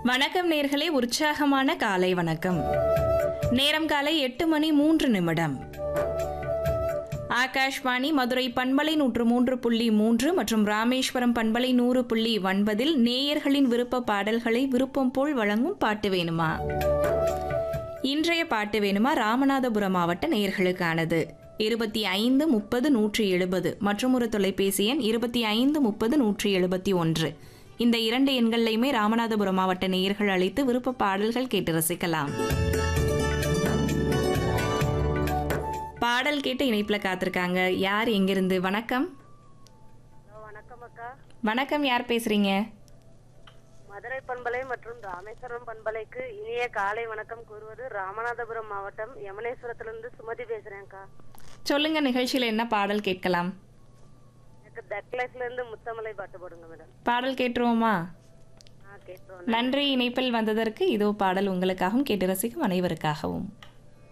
வணக்கம் நேர்களே உற்சாகமான காலை வணக்கம் நேரம் காலை எட்டு மணி மூன்று நிமிடம் ஆகாஷ்வாணி மதுரை பண்பலை நூற்று மூன்று புள்ளி மூன்று மற்றும் ராமேஸ்வரம் பண்பலை நூறு புள்ளி ஒன்பதில் நேயர்களின் விருப்ப பாடல்களை விருப்பம் போல் வழங்கும் பாட்டு வேணுமா இன்றைய பாட்டு வேணுமா ராமநாதபுரம் மாவட்ட நேயர்களுக்கானது இருபத்தி ஐந்து முப்பது நூற்றி எழுபது மற்றும் ஒரு தொலைபேசி எண் இருபத்தி ஐந்து முப்பது நூற்றி எழுபத்தி ஒன்று இந்த இரண்டு எண்கள்லையுமே ராமநாதபுரம் மாவட்ட நேயர்கள் அழைத்து விருப்ப பாடல்கள் கேட்டு ரசிக்கலாம் பாடல் கேட்டு இணைப்புல காத்திருக்காங்க யார் எங்கிருந்து வணக்கம் ஹலோ வணக்கம் அக்கா வணக்கம் யார் பேசுறீங்க மதுரை பண்பலை மற்றும் ராமேஸ்வரம் பண்பலைக்கு இனிய காலை வணக்கம் கூறுவது ராமநாதபுரம் மாவட்டம் யமனேஸ்வரத்திலிருந்து சுமதி பேசுறேன்க்கா சொல்லுங்க நிகழ்ச்சியில என்ன பாடல் கேட்கலாம் எனக்கு தக்லைஃப்ல இருந்து முத்தமலை பாட்டு போடுங்க மேடம் பாடல் கேட்டுருவோமா ஆ கேட்டுருவோம் நன்றி இணைப்பில் வந்ததற்கு இதோ பாடல் உங்களுக்காகவும் கேட்டு ரசிக்கும் அனைவருக்காகவும்